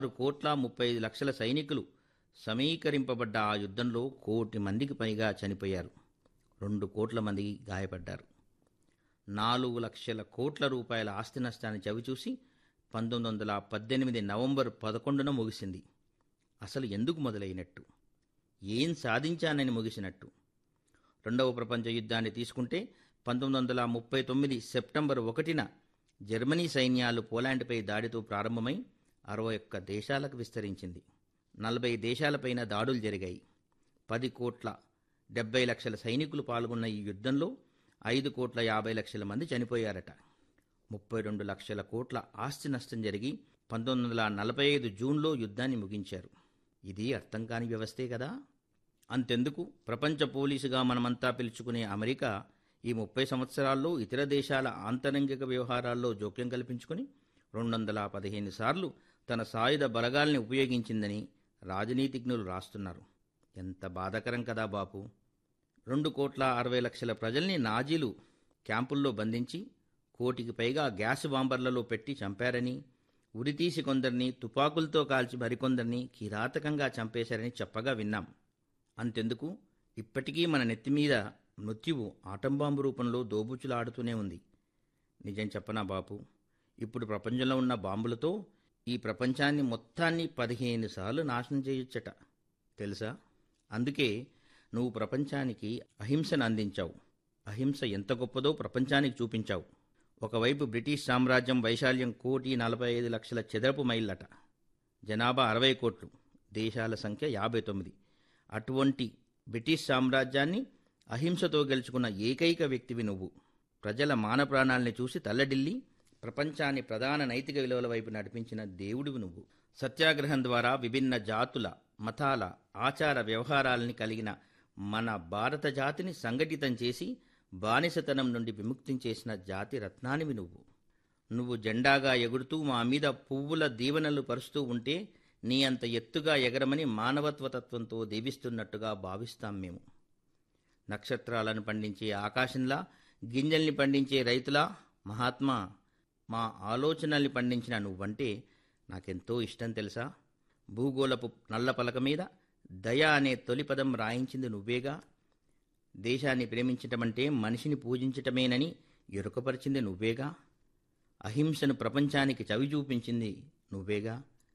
ఆరు కోట్ల ముప్పై ఐదు లక్షల సైనికులు సమీకరింపబడ్డ ఆ యుద్ధంలో కోటి మందికి పైగా చనిపోయారు రెండు కోట్ల మంది గాయపడ్డారు నాలుగు లక్షల కోట్ల రూపాయల ఆస్తి నష్టాన్ని చవిచూసి పంతొమ్మిది వందల పద్దెనిమిది నవంబర్ పదకొండున ముగిసింది అసలు ఎందుకు మొదలైనట్టు ఏం సాధించానని ముగిసినట్టు రెండవ ప్రపంచ యుద్ధాన్ని తీసుకుంటే పంతొమ్మిది వందల ముప్పై తొమ్మిది సెప్టెంబర్ ఒకటిన జర్మనీ సైన్యాలు పోలాండ్పై దాడితో ప్రారంభమై అరవై ఒక్క దేశాలకు విస్తరించింది నలభై దేశాలపైన దాడులు జరిగాయి పది కోట్ల డెబ్బై లక్షల సైనికులు పాల్గొన్న ఈ యుద్ధంలో ఐదు కోట్ల యాభై లక్షల మంది చనిపోయారట ముప్పై రెండు లక్షల కోట్ల ఆస్తి నష్టం జరిగి పంతొమ్మిది వందల నలభై ఐదు జూన్లో యుద్ధాన్ని ముగించారు ఇది అర్థం కాని వ్యవస్థే కదా అంతెందుకు ప్రపంచ పోలీసుగా మనమంతా పిలుచుకునే అమెరికా ఈ ముప్పై సంవత్సరాల్లో ఇతర దేశాల ఆంతరంగిక వ్యవహారాల్లో జోక్యం కల్పించుకుని రెండు వందల పదిహేను సార్లు తన సాయుధ బలగాల్ని ఉపయోగించిందని రాజనీతిజ్ఞులు రాస్తున్నారు ఎంత బాధాకరం కదా బాపు రెండు కోట్ల అరవై లక్షల ప్రజల్ని నాజీలు క్యాంపుల్లో బంధించి కోటికి పైగా గ్యాస్ బాంబర్లలో పెట్టి చంపారని ఉరితీసి కొందరిని తుపాకులతో కాల్చి మరికొందరిని కిరాతకంగా చంపేశారని చెప్పగా విన్నాం అంతెందుకు ఇప్పటికీ మన నెత్తిమీద మృత్యువు ఆటంబాంబు రూపంలో దోబుచులాడుతూనే ఉంది నిజం చెప్పనా బాపు ఇప్పుడు ప్రపంచంలో ఉన్న బాంబులతో ఈ ప్రపంచాన్ని మొత్తాన్ని పదిహేను సార్లు నాశనం చేయొచ్చట తెలుసా అందుకే నువ్వు ప్రపంచానికి అహింసను అందించావు అహింస ఎంత గొప్పదో ప్రపంచానికి చూపించావు ఒకవైపు బ్రిటిష్ సామ్రాజ్యం వైశాల్యం కోటి నలభై ఐదు లక్షల చదరపు మైళ్ళట జనాభా అరవై కోట్లు దేశాల సంఖ్య యాభై తొమ్మిది అటువంటి బ్రిటిష్ సామ్రాజ్యాన్ని అహింసతో గెలుచుకున్న ఏకైక వ్యక్తివి నువ్వు ప్రజల మాన ప్రాణాల్ని చూసి తల్లడిల్లి ప్రపంచాన్ని ప్రధాన నైతిక విలువల వైపు నడిపించిన దేవుడివి నువ్వు సత్యాగ్రహం ద్వారా విభిన్న జాతుల మతాల ఆచార వ్యవహారాలని కలిగిన మన భారత జాతిని సంఘటితం చేసి బానిసతనం నుండి విముక్తం చేసిన జాతి రత్నానివి నువ్వు నువ్వు జెండాగా ఎగురుతూ మా మీద పువ్వుల దీవెనలు పరుస్తూ ఉంటే నీ అంత ఎత్తుగా ఎగరమని మానవత్వతత్వంతో దీవిస్తున్నట్టుగా భావిస్తాం మేము నక్షత్రాలను పండించే ఆకాశంలా గింజల్ని పండించే రైతులా మహాత్మా మా ఆలోచనల్ని పండించిన నువ్వంటే నాకెంతో ఇష్టం తెలుసా భూగోళపు నల్ల పలక మీద దయ అనే తొలి పదం రాయించింది నువ్వేగా దేశాన్ని ప్రేమించటమంటే మనిషిని పూజించటమేనని ఎరుకపరిచింది నువ్వేగా అహింసను ప్రపంచానికి చవి చూపించింది నువ్వేగా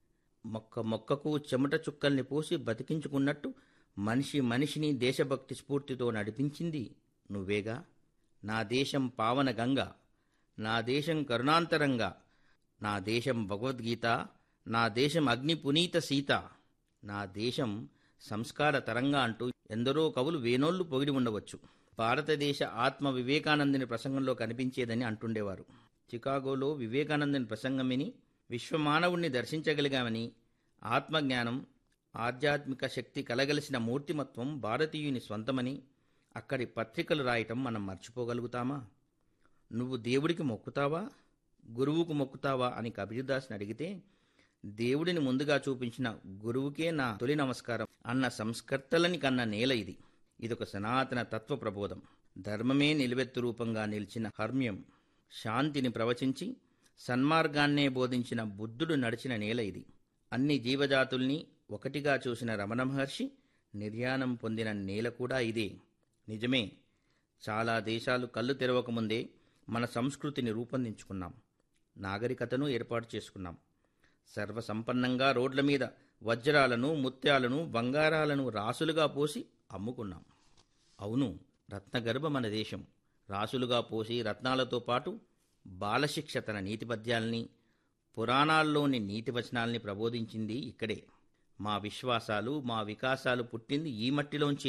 మొక్క మొక్కకు చెమట చుక్కల్ని పోసి బతికించుకున్నట్టు మనిషి మనిషిని దేశభక్తి స్ఫూర్తితో నడిపించింది నువ్వేగా నా దేశం పావన గంగ నా దేశం కరుణాంతరంగా నా దేశం భగవద్గీత నా దేశం అగ్ని పునీత సీత నా దేశం సంస్కార తరంగా అంటూ ఎందరో కవులు వేనోళ్లు పొగిడి ఉండవచ్చు భారతదేశ ఆత్మ వివేకానందుని ప్రసంగంలో కనిపించేదని అంటుండేవారు చికాగోలో వివేకానందుని ప్రసంగం విని విశ్వమానవుణ్ణి దర్శించగలిగామని ఆత్మజ్ఞానం ఆధ్యాత్మిక శక్తి కలగలిసిన మూర్తిమత్వం భారతీయుని స్వంతమని అక్కడి పత్రికలు రాయటం మనం మర్చిపోగలుగుతామా నువ్వు దేవుడికి మొక్కుతావా గురువుకు మొక్కుతావా అని కబీర్దాస్ని అడిగితే దేవుడిని ముందుగా చూపించిన గురువుకే నా తొలి నమస్కారం అన్న సంస్కర్తలని కన్న నేల ఇది ఇదొక సనాతన తత్వ ప్రబోధం ధర్మమే నిలువెత్తు రూపంగా నిలిచిన హర్మ్యం శాంతిని ప్రవచించి సన్మార్గాన్నే బోధించిన బుద్ధుడు నడిచిన నేల ఇది అన్ని జీవజాతుల్ని ఒకటిగా చూసిన రమణ మహర్షి నిర్యాణం పొందిన నేల కూడా ఇదే నిజమే చాలా దేశాలు కళ్ళు తెరవకముందే మన సంస్కృతిని రూపొందించుకున్నాం నాగరికతను ఏర్పాటు చేసుకున్నాం సర్వసంపన్నంగా రోడ్ల మీద వజ్రాలను ముత్యాలను బంగారాలను రాసులుగా పోసి అమ్ముకున్నాం అవును రత్నగర్భ మన దేశం రాసులుగా పోసి రత్నాలతో పాటు బాలశిక్ష తన నీతిపద్యాల్ని పురాణాల్లోని నీతి వచనాల్ని ప్రబోధించింది ఇక్కడే మా విశ్వాసాలు మా వికాసాలు పుట్టింది ఈ మట్టిలోంచే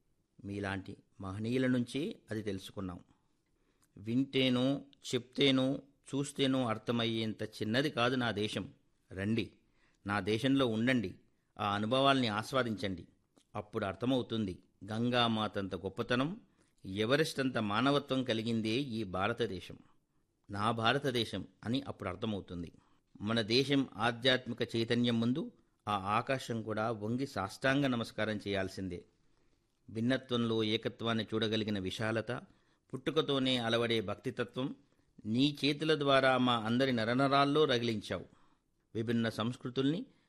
మీలాంటి మహనీయుల నుంచే అది తెలుసుకున్నాం వింటేనో చెప్తేనో చూస్తేనో అర్థమయ్యేంత చిన్నది కాదు నా దేశం రండి నా దేశంలో ఉండండి ఆ అనుభవాల్ని ఆస్వాదించండి అప్పుడు అర్థమవుతుంది గంగామాతంత గొప్పతనం ఎవరెస్ట్ అంత మానవత్వం కలిగిందే ఈ భారతదేశం నా భారతదేశం అని అప్పుడు అర్థమవుతుంది మన దేశం ఆధ్యాత్మిక చైతన్యం ముందు ఆ ఆకాశం కూడా వంగి సాష్టాంగ నమస్కారం చేయాల్సిందే భిన్నత్వంలో ఏకత్వాన్ని చూడగలిగిన విశాలత పుట్టుకతోనే అలవడే భక్తితత్వం నీ చేతుల ద్వారా మా అందరి నరనరాల్లో రగిలించావు విభిన్న సంస్కృతుల్ని